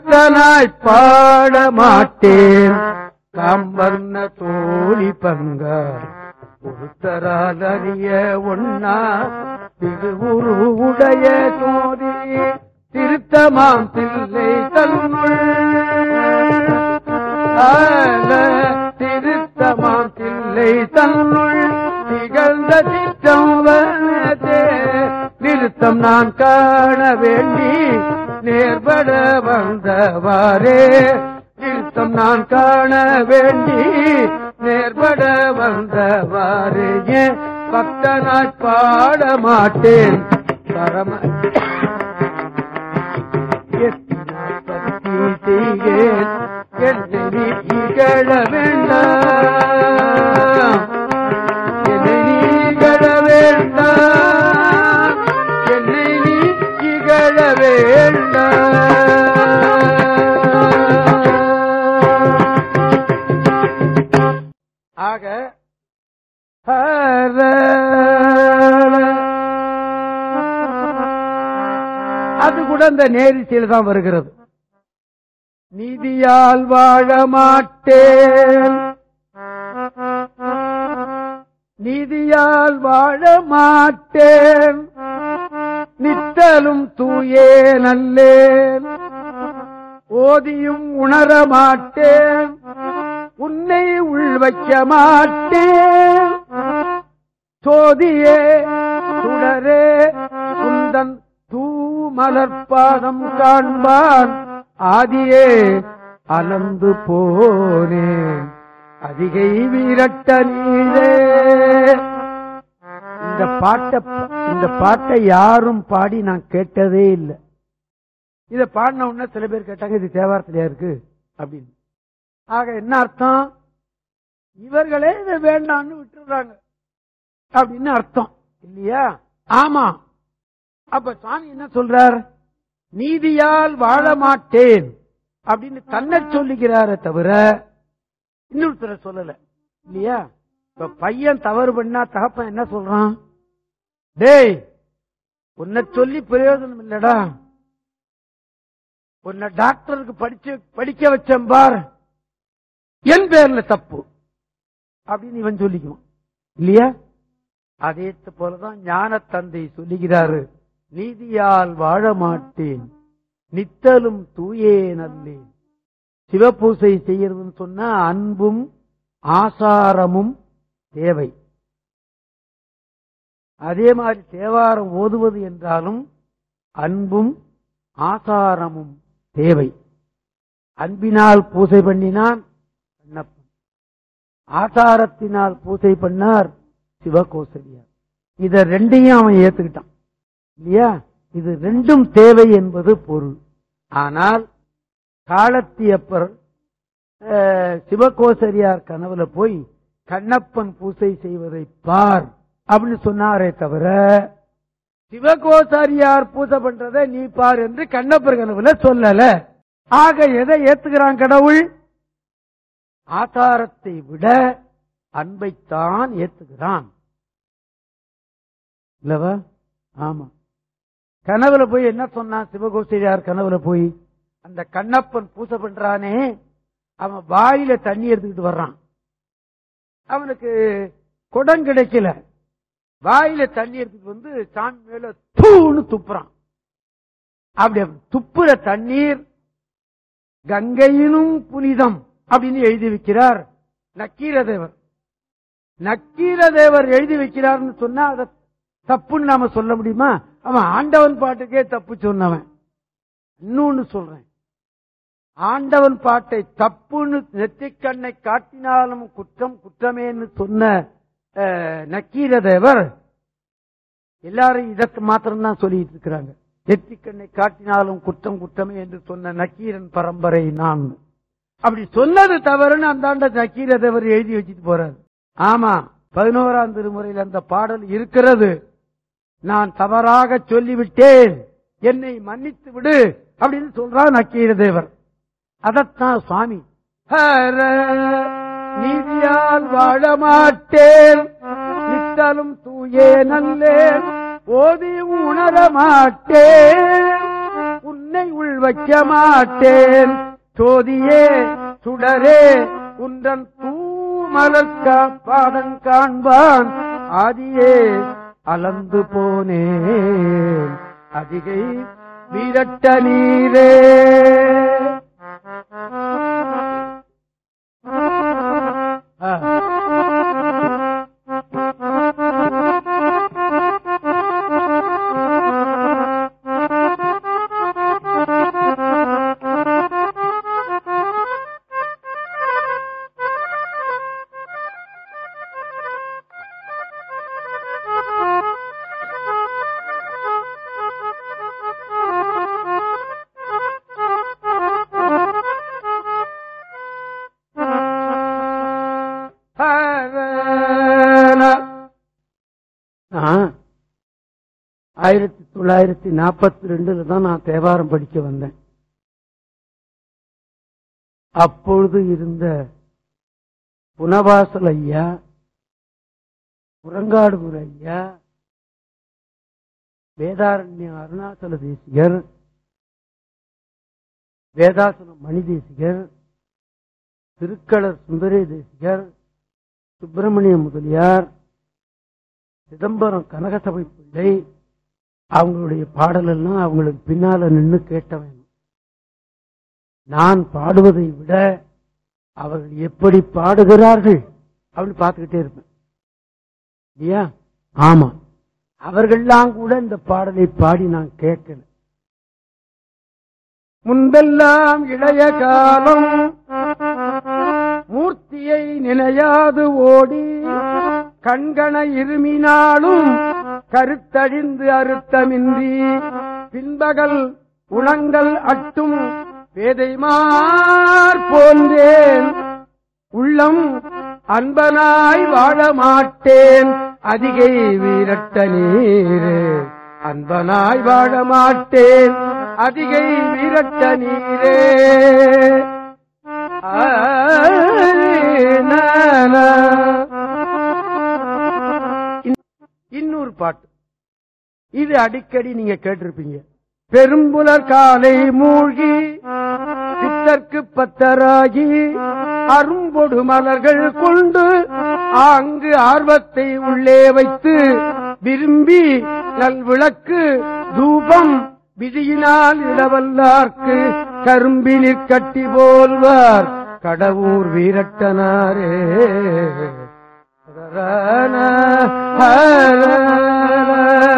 பக்தனாய் பாட மாட்டேன் காம்பர்ண தோழி பங்க ஒருத்தரால் அறிய ஒன்னா திருவுரு உடைய சோதி திருத்தமாம் தில்லை தன்னுள் ஆல திருத்தமாம் தில்லை தன்னுள் திகழ்ந்த திட்டம் வனதே நிறுத்தம் நான் காண வேண்டி நேர்பட வந்தவாறே நிறுத்தம் நான் காண வேண்டி நேர்பட வந்தவாறே ஏன் பக்தனாய் பாட மாட்டேன் பரம எத்தினாய் பக்தி செய்கேன் என்னை நீ இகழ வேண்டாம் என்னை நீ இகழ வேண்டாம் என்னை நீ இகழ வேண்டாம் ஆக ஹர அது கூட இந்த நேரிசையில் தான் வருகிறது நீதியால் வாழ மாட்டேன் நீதியால் வாழ மாட்டேன் நித்தலும் தூயே நல்லேன் ஓதியும் உணர மாட்டேன் உன்னை உள் வைக்க மாட்டேன் சோதியே சுடரே குந்தன் தூ மலர்பாதம் காண்பான் ஆதியே அலந்து போனேன் அதிகை வீரட்ட நீரே இந்த பாட்டை இந்த பாட்டை யாரும் பாடி நான் கேட்டதே இல்லை இத பாடின உடனே சில பேர் கேட்டாங்க இது தேவாரத்திலையா இருக்கு அப்படின்னு ஆக என்ன அர்த்தம் இவர்களே இதை வேண்டாம்னு விட்டுறாங்க அப்படின்னு அர்த்தம் இல்லையா ஆமா அப்ப சுவாமி என்ன சொல்றார் நீதியால் வாழ மாட்டேன் அப்படின்னு தன்னை சொல்லுகிறாரே தவிர இன்னொருத்தர சொல்லல இல்லையா இப்ப பையன் தவறு பண்ணா தகப்பன் என்ன சொல்றான் டேய் உன்னை சொல்லி பிரயோஜனம் இல்லடா உன்னை டாக்டருக்கு படிச்சு படிக்க வச்சேன் பார் என் பேர்ல தப்பு அப்படின்னு இவன் சொல்லிக்குவான் இல்லையா அதே போலதான் ஞான தந்தை சொல்லுகிறாரு நீதியால் வாழ மாட்டேன் நித்தலும் தூயே நல்லேன் சிவபூசை செய்யறதுன்னு சொன்னா அன்பும் ஆசாரமும் தேவை அதே மாதிரி தேவாரம் ஓதுவது என்றாலும் அன்பும் ஆசாரமும் தேவை அன்பினால் பூசை பண்ணினான் கண்ணப்பன் ஆசாரத்தினால் பூசை பண்ணார் சிவகோசரியார் இத ரெண்டையும் அவன் ஏத்துக்கிட்டான் இல்லையா இது ரெண்டும் தேவை என்பது பொருள் ஆனால் காலத்தியப்பர் அஹ், சிவகோசரியார் கனவுல போய் கண்ணப்பன் பூசை செய்வதை பார் அப்படின்னு சொன்னாரே தவிர சிவகோசாரியார் பூஜை பண்றதை நீ பார் என்று கண்ணப்பர் கனவுல சொல்லல ஆக எதை ஏத்துக்கிறான் கடவுள் ஆதாரத்தை விட அன்பைத்தான் ஏத்துக்கிறான் இல்லவா ஆமா கனவுல போய் என்ன சொன்னான் சிவகோசரியார் கனவுல போய் அந்த கண்ணப்பன் பூசை பண்றானே அவன் வாயில தண்ணி எடுத்துக்கிட்டு வர்றான் அவனுக்கு குடம் கிடைக்கல வாயில தண்ணி எடுத்துட்டு வந்து சாமி மேல தூன்னு துப்புறான் அப்படி துப்புற தண்ணீர் கங்கையினும் புனிதம் அப்படின்னு எழுதி வைக்கிறார் நக்கீரதேவர் நக்கீரதேவர் எழுதி வைக்கிறார்னு சொன்னா அதை தப்புன்னு நாம சொல்ல முடியுமா அவன் ஆண்டவன் பாட்டுக்கே தப்பு சொன்னவன் இன்னொன்னு சொல்றேன் ஆண்டவன் பாட்டை தப்புன்னு நெத்திக்கண்ணை காட்டினாலும் குற்றம் குற்றமேன்னு சொன்ன அஹ், நக்கீரதேவர் எல்லாரும் இதற்கு மாத்திரம்தான் சொல்லிட்டு இருக்கிறாங்க நெத்திக்கண்ணை காட்டினாலும் குற்றம் குற்றமே என்று சொன்ன நக்கீரன் பரம்பரை நான் அப்படி சொன்னது தவறுன்னு அந்தாண்ட நக்கீரதேவர் எழுதி வச்சுட்டு போறாரு ஆமா பதினோராம் திருமுறையில் அந்த பாடல் இருக்கிறது நான் தவறாக சொல்லிவிட்டேன் என்னை மன்னித்து விடு அப்படின்னு சொல்றார் நக்கீரதேவர் அதத்தான் சுவாமி ஹர, நீதியால் வாழ மாட்டேன் நித்தலும் தூயே நல்லேன் ஓதியும் உணர மாட்டேன் உன்னை உன்னை உள் வைக்க மாட்டேன் சோதியே சுடரே உன்றன் தூமலர்க்கா பாதம் காண்பான் ஆதியே அலந்து போனேன் அதிகை வீரட்ட நீரே ஆ. நான் ஆயிரத்தி தொள்ளாயிரத்தி நாற்பத்தி ரெண்டுல தான் நான் தேவாரம் படிக்க வந்தேன் அப்பொழுது இருந்த புனவாசல் ஐயா புறங்காடுபுர ஐயா வேதாரண்ய அருணாச்சல தேசிகர் வேதாசனம் மணி தேசிகர் திருக்களர் சுந்தரே தேசிகர் சுப்பிரமணிய முதலியார் சிதம்பரம் கனகசபை பிள்ளை அவங்களுடைய பாடலெல்லாம் அவங்களுக்கு பின்னால நின்னு கேட்டவன் நான் பாடுவதை விட அவர்கள் எப்படி பாடுகிறார்கள் அப்படின்னு பார்த்துக்கிட்டே இருப்பேன் இல்லையா ஆமா அவர்கள்லாம் கூட இந்த பாடலை பாடி நான் கேட்கல முன்பெல்லாம் இளைய காலம் மூர்த்தியை நினையாது ஓடி கண்கண இருமினாலும் கருத்தழிந்து அறுத்தமின்றி பின்பகல் உணங்கள் அட்டும் பேதைமார் போன்றேன் உள்ளம் அன்பனாய் வாழ மாட்டேன் அதிகை வீரட்ட நீரே அன்பனாய் வாழ மாட்டேன் அதிகை வீரட்ட நீரே ஆ, நா, நா. இன்- இன்னொரு பாட்டு இது அடிக்கடி நீங்க கேட்டிருப்பீங்க பெரும்புலர் காலை மூழ்கி பித்தர்க்கு பத்தராகி அரும்பொடு மலர்கள் கொண்டு அங்கு ஆர்வத்தை உள்ளே வைத்து விரும்பி நல்விளக்கு தூபம் விதியினால் இடவல்லார்க்கு கரும்பினிற் கட்டி போல்வார் கடவுர் வீரட்டனாரே ரரன, ஹரன.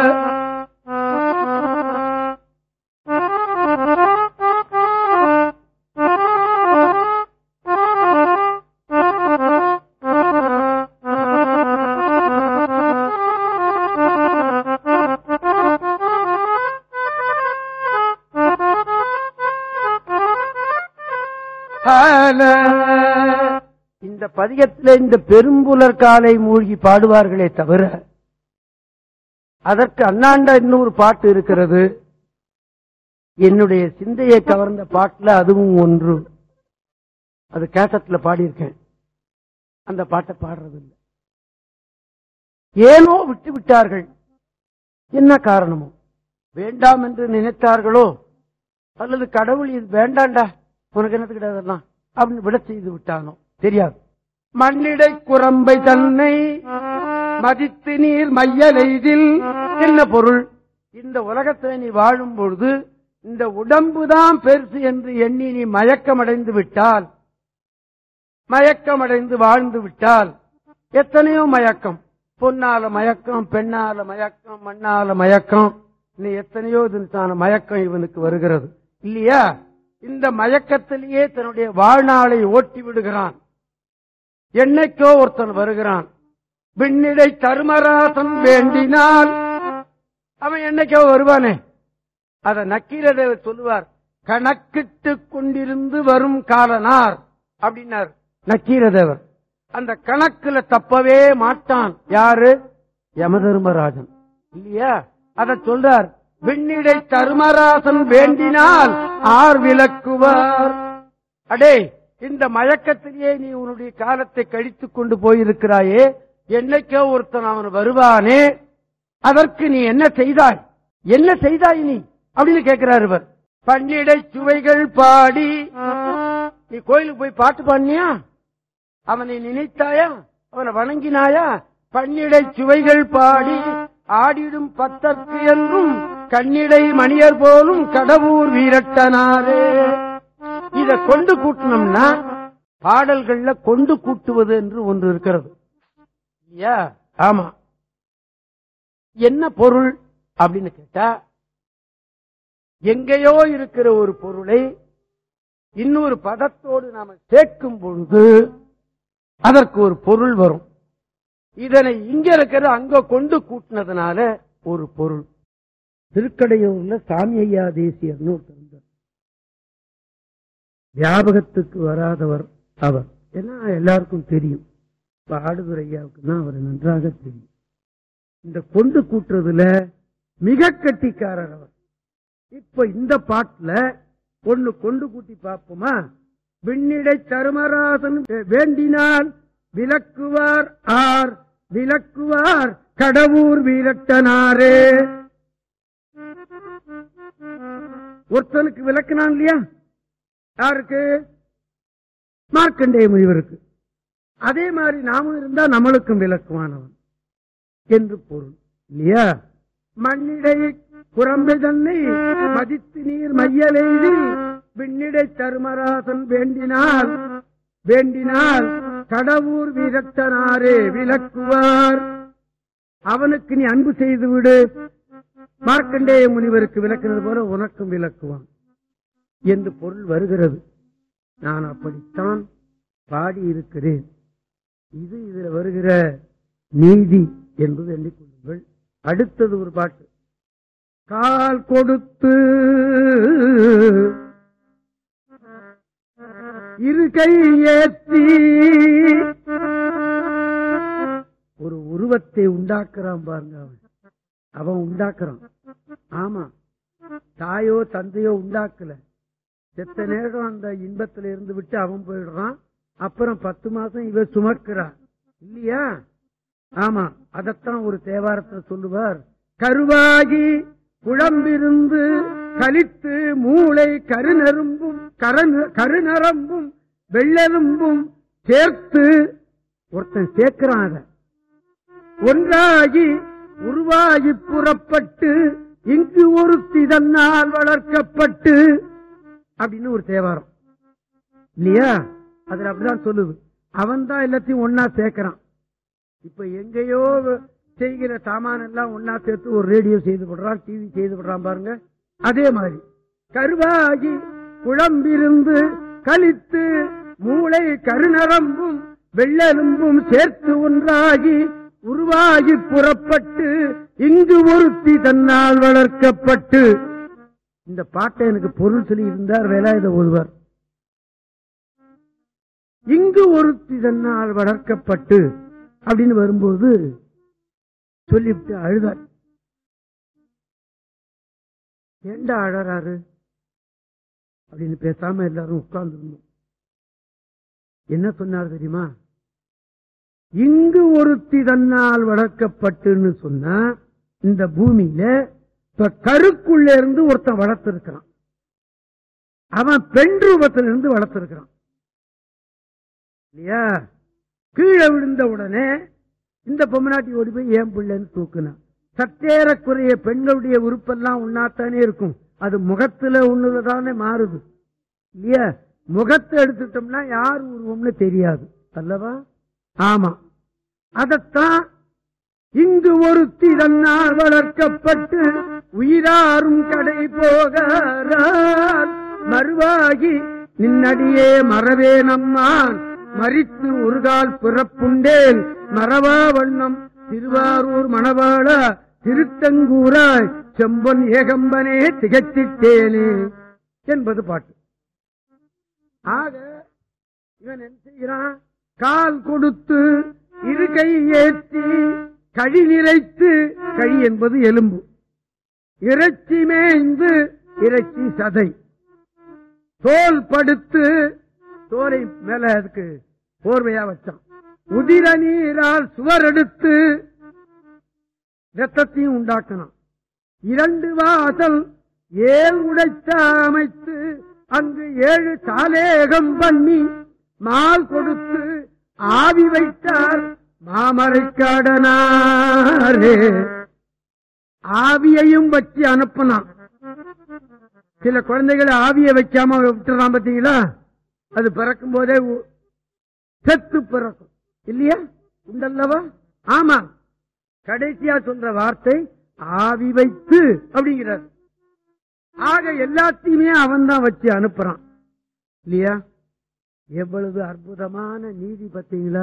ஹல. இந்த பதிகத்தில் இந்த பெரும்புலர் காலை மூழ்கி பாடுவார்களே தவிர அதற்கு அண்ணாண்ட இன்னொரு பாட்டு இருக்கிறது என்னுடைய சிந்தையை கவர்ந்த பாட்டுல அதுவும் ஒன்று அது கேசட்ல பாடியிருக்கேன் அந்த பாட்டை பாடுறது இல்லை ஏனோ விட்டு விட்டார்கள் என்ன காரணமோ வேண்டாம் என்று நினைத்தார்களோ அல்லது கடவுள் இது வேண்டாண்டா உனக்கு என்னத்துக்கிட்ட அதெல்லாம் அப்படின்னு விட செய்து விட்டானோ தெரியாது மண்ணிடை குரம்பை தன்னை மதித்து நீர் மையலைதில் என்ன பொருள் இந்த உலகத்தை நீ வாழும் பொழுது இந்த உடம்புதான் பெருசு என்று எண்ணி நீ மயக்கமடைந்து விட்டால் மயக்கமடைந்து வாழ்ந்து விட்டால் எத்தனையோ மயக்கம் பொன்னால மயக்கம் பெண்ணால மயக்கம் மண்ணால மயக்கம் நீ எத்தனையோ தினத்தான மயக்கம் இவனுக்கு வருகிறது இல்லையா இந்த மயக்கத்திலேயே தன்னுடைய வாழ்நாளை ஓட்டி விடுகிறான் என்னைக்கோ ஒருத்தன் வருகிறான் விண்ணிடை தருமராசன் வேண்டினால் அவன் என்னைக்கோ வருவானே அத நக்கீரதேவர் சொல்லுவார் கணக்கிட்டு கொண்டிருந்து வரும் காலனார் அப்படின்னார் நக்கீரதேவர் அந்த கணக்குல தப்பவே மாட்டான் யாரு யமதர்மராஜன் இல்லையா அத சொல்றார் விண்ணிடை தருமராசன் வேண்டினால் ஆர் விளக்குவார் அடே இந்த மயக்கத்திலேயே நீ உன்னுடைய காலத்தை கழித்துக் கொண்டு போயிருக்கிறாயே என்னைக்கோ ஒருத்தன் அவன் வருவானே அதற்கு நீ என்ன செய்தாய் என்ன செய்தாய் நீ அப்படின்னு கேட்கிறார் இவர் பன்னிடை சுவைகள் பாடி நீ கோயிலுக்கு போய் பாட்டு பாடினியா அவனை நினைத்தாயா அவனை வணங்கினாயா பன்னிடை சுவைகள் பாடி ஆடிடும் பத்தற்கு என்றும் கண்ணிடை மணியர் போலும் கடவுர் வீரட்டனாரே இத கொண்டு கூட்டணும்னா பாடல்கள்ல கொண்டு கூட்டுவது என்று ஒன்று இருக்கிறது இல்லையா ஆமா என்ன பொருள் அப்படின்னு கேட்டா எங்கேயோ இருக்கிற ஒரு பொருளை இன்னொரு பதத்தோடு நாம சேர்க்கும் பொழுது அதற்கு ஒரு பொருள் வரும் இதனை இங்க இருக்கிற அங்க கொண்டு கூட்டினதுனால ஒரு பொருள் திருக்கடையூர்ல சாமி ஐயா தேசியர்னு ஒருத்தர் இருந்தார். வியாபகத்துக்கு வராதவர் அவர் ஏன்னா எல்லாருக்கும் தெரியும் இப்ப ஆடுதுறை ஐயாவுக்கு தான் அவர் நன்றாக தெரியும் இந்த கொண்டு கூட்டுறதுல மிக கட்டிக்காரர் அவர் இப்ப இந்த பாட்டுல ஒண்ணு கொண்டு கூட்டி பார்ப்போமா விண்ணிடை தருமராசன் வேண்டினால் விலக்குவார் ஆர் விலக்குவார் கடவுர் வீரட்டனாரே ஒருத்தனுக்கு விளக்குனான் இல்லையா யாருக்கு மார்க்கண்டேய முனிவருக்கு அதே மாதிரி நாமும் இருந்தா நம்மளுக்கும் விளக்குவானவன் என்று பொருள் இல்லையா மண்ணிடை குரம்பை தன்னை மதித்து நீர் மையலெய்தி விண்ணிடை தருமராசன் வேண்டினால் வேண்டினால் கடவுர் வீரத்தனாரே விளக்குவார் அவனுக்கு நீ அன்பு செய்து விடு மார்க்கண்டேய முனிவருக்கு விளக்குறது போல உனக்கும் விளக்குவான் என்று பொருள் வருகிறது நான் அப்படித்தான் பாடி இருக்கிறேன் இது இதுல வருகிற நீதி என்பது எண்ணிக்கொள்ளுங்கள் அடுத்தது ஒரு பாட்டு கால் கொடுத்து இரு கை ஏற்றி ஒரு உருவத்தை உண்டாக்குறான் பாருங்க அவன் அவன் உண்டாக்குறான் ஆமா தாயோ தந்தையோ உண்டாக்கல செத்த நேரம் அந்த இன்பத்துல இருந்து விட்டு அவன் போயிடுறான் அப்புறம் பத்து மாசம் இவ சுமக்கிறான் இல்லையா ஆமா அதத்தான் ஒரு தேவாரத்தை சொல்லுவார் கருவாகி குழம்பிருந்து கலித்து மூளை கருநரும்பும் கரந- கருநரம்பும் வெள்ளெலும்பும் சேர்த்து ஒருத்தன் சேர்க்கிறான் அத ஒன்றாகி உருவாகி புறப்பட்டு இங்கு ஒருத்தி தன்னால் வளர்க்கப்பட்டு அப்படின்னு ஒரு தேவாரம் இல்லையா அதுல அப்படிதான் சொல்லுது அவன் தான் எல்லாத்தையும் ஒன்னா சேர்க்கிறான் இப்ப எங்கேயோ செய்கிற சாமான எல்லாம் ஒன்னா சேர்த்து ஒரு ரேடியோ செய்து விடுறான் டிவி செய்து விடுறான் பாருங்க அதே மாதிரி கருவாகி குழம்பிருந்து கழித்து மூளை கருநரம்பும் வெள்ளெலும்பும் சேர்த்து ஒன்றாகி உருவாகி புறப்பட்டு இங்கு ஒருத்தி தன்னால் வளர்க்கப்பட்டு இந்த பாட்டை எனக்கு பொருள் சொல்லி இருந்தார் வேலாயுத ஓதுவார் இங்கு ஒருத்தி தன்னால் வளர்க்கப்பட்டு அப்படின்னு வரும்போது சொல்லிவிட்டு அழுதார் ஏண்டா அழறாரு அப்படின்னு பேசாம எல்லாரும் உட்கார்ந்து இருந்தோம் என்ன சொன்னார் தெரியுமா இங்கு ஒருத்தி தன்னால் வளர்க்கப்பட்டுன்னு சொன்னா இந்த பூமியில இப்ப கருக்குள்ள இருந்து ஒருத்தன் வளர்த்திருக்கிறான் அவன் பெண் ரூபத்திலிருந்து இருந்து வளர்த்திருக்கிறான் இல்லையா கீழே விழுந்த உடனே இந்த பொம்மநாட்டி ஓடி போய் ஏன் பிள்ளைன்னு தூக்குனான் சற்றேறக்குறைய பெண்களுடைய உறுப்பெல்லாம் உண்ணாத்தானே இருக்கும் அது முகத்துல ஒண்ணுதானே மாறுது இல்லையா முகத்தை எடுத்துட்டோம்னா யார் உருவம்னு தெரியாது அல்லவா ஆமா அதத்தான் இங்கு ஒருத்தி தன்னால் வளர்க்கப்பட்டு உயிராரும் கடை போகிறார் மறுவாகி நின்னடியே மறவே நம்மான் மறித்து ஒருகால் பிறப்புண்டேன் மறவா வண்ணம் திருவாரூர் மணவாள திருத்தங்கூராய் செம்பொன் ஏகம்பனே திகச்சிட்டேனே என்பது பாட்டு ஆக இவன் என்ன செய்கிறான் கால் கொடுத்து இரு கை ஏற்றி கழி நிறைத்து கழி என்பது எலும்பு இறைச்சி மேய்ந்து இறைச்சி சதை தோல் படுத்து தோலை மேல அதுக்கு போர்வையா வச்சான் உதிர நீரால் சுவர் எடுத்து ரத்தத்தையும் உண்டாக்கணும் இரண்டு வாசல் ஏல் உடைத்த அமைத்து அங்கு ஏழு சாலேகம் பண்ணி மால் கொடுத்து ஆவி வைத்தார் மாமரைக்காடனாரே ஆவியையும் வச்சு அனுப்பினான் சில குழந்தைகளை ஆவியை வைக்காம விட்டுறான் பாத்தீங்களா அது பிறக்கும் போதே உ- செத்து பிறக்கும் இல்லையா உண்டல்லவா ஆமா கடைசியா சொல்ற வார்த்தை ஆவி வைத்து அப்படிங்கிறார் ஆக எல்லாத்தையுமே அவன் தான் வச்சு அனுப்புறான் இல்லையா எவ்வளவு அற்புதமான நீதி பார்த்தீங்களா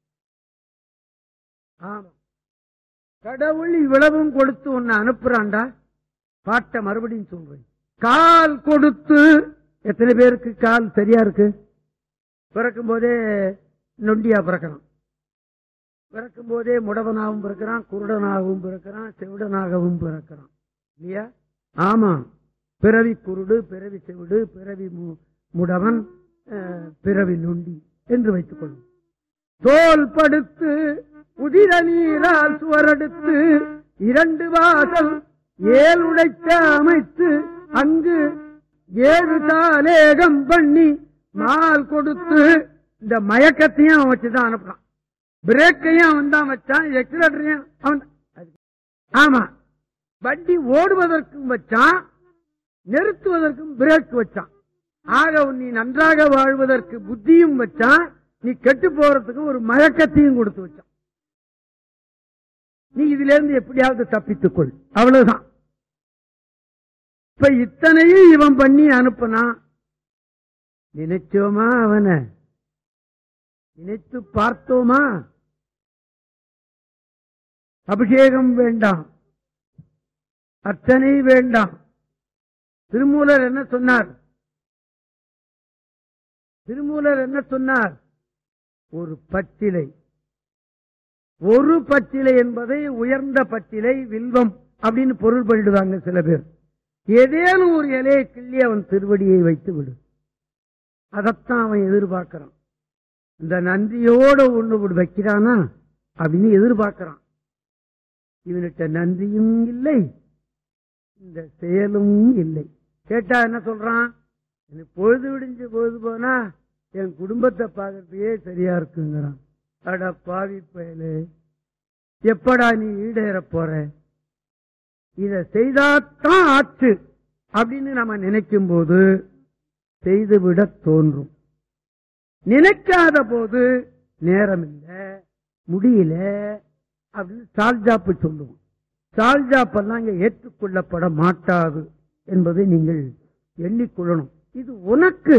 ஆமா கடவுள் இவ்வளவும் கொடுத்து உன்னை அனுப்புறான்டா பாட்டை மறுபடியும் சொல்றேன் கால் கொடுத்து எத்தனை பேருக்கு கால் சரியா இருக்கு பிறக்கும் போதே நொண்டியா பிறக்கிறான் பிறக்கும் போதே முடவனாகவும் பிறக்கிறான் குருடனாகவும் பிறக்கிறான் செவிடனாகவும் பிறக்கிறான் இல்லையா ஆமா பிறவி குருடு பிறவி செவிடு பிறவி மு- முடவன் அஹ், பிறவி நொண்டி என்று வைத்துக் கொள்ளும் தோல் படுத்து உதிர நீரால் சுவரெடுத்து இரண்டு வாசல் ஏழு உடைத்த அமைத்து அங்கு ஏழு தாலேகம் பண்ணி மால் கொடுத்து இந்த மயக்கத்தையும் அவன் வச்சுதான் அனுப்புறான் பிரேக்கையும் அவன் தான் வச்சான் எக்ஸலேட்டரையும் அவன் அது- ஆமா வண்டி ஓடுவதற்கும் வச்சான் நிறுத்துவதற்கும் பிரேக் வச்சான் ஆக நீ நன்றாக வாழ்வதற்கு புத்தியும் வச்சான் நீ கெட்டு போறதுக்கு ஒரு மயக்கத்தையும் கொடுத்து வச்சான் நீ இதுல இருந்து எப்படியாவது தப்பித்துக் கொள் அவ்வளவுதான் இப்ப இத்தனையும் இவன் பண்ணி அனுப்புனான் நினைச்சோமா அவனை நினைத்து பார்த்தோமா அபிஷேகம் வேண்டாம் அர்ச்சனை வேண்டாம் திருமூலர் என்ன சொன்னார் திருமூலர் என்ன சொன்னார் ஒரு பச்சிலை ஒரு பச்சிலை என்பதை உயர்ந்த பச்சிலை வில்வம் அப்படின்னு பொருள் பண்ணிடுவாங்க சில பேர் ஏதேனும் ஒரு இலையை கிள்ளி அவன் திருவடியை வைத்து விடு அதைத்தான் அவன் எதிர்பார்க்கிறான் இந்த நன்றியோட ஒண்ணு இப்படி வைக்கிறானா அப்படின்னு எதிர்பார்க்கிறான் இவன்கிட்ட நன்றியும் இல்லை இந்த செயலும் இல்லை கேட்டா என்ன சொல்றான் எனக்கு பொழுது விடிஞ்சு பொழுது போனா என் குடும்பத்தை பார்க்கறதுக்கே சரியா இருக்குங்கிறான் அட பாவி பயலே எப்படா நீ ஈடேற போற இத செய்தாத்தான் ஆச்சு அப்படின்னு நம்ம நினைக்கும் போது செய்துவிட தோன்றும் நினைக்காத போது நேரம் இல்ல முடியல அப்படின்னு சால்ஜாப்பு சொல்லுவோம் சால்ஜாப்பெல்லாம் இங்க ஏற்றுக்கொள்ளப்பட மாட்டாது என்பதை நீங்கள் எண்ணிக்கொள்ளணும் இது உனக்கு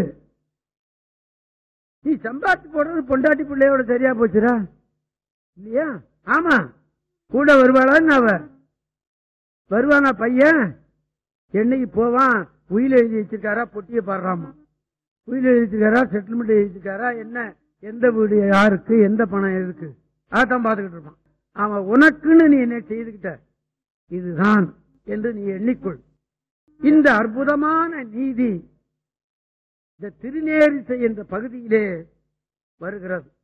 நீ சம்பாத்தி போடுறது பொண்டாட்டி பிள்ளையோட சரியா போச்சுடா இல்லையா ஆமா கூட வருவாளான்னு அவ வருவானா பையன் என்னைக்கு போவான் உயில எழுதி வச்சிருக்காரா பொட்டிய பாடுறாமா உயில எழுதி வச்சிருக்காரா செட்டில்மெண்ட் எழுதி வச்சிருக்காரா என்ன எந்த வீடு யாருக்கு எந்த பணம் எதுக்கு அதான் பார்த்துக்கிட்டு இருப்பான் அவன் உனக்குன்னு நீ என்ன செய்துகிட்ட இதுதான் என்று நீ எண்ணிக்கொள் இந்த அற்புதமான நீதி இந்த திருநேரிசை என்ற பகுதியிலே வருகிறது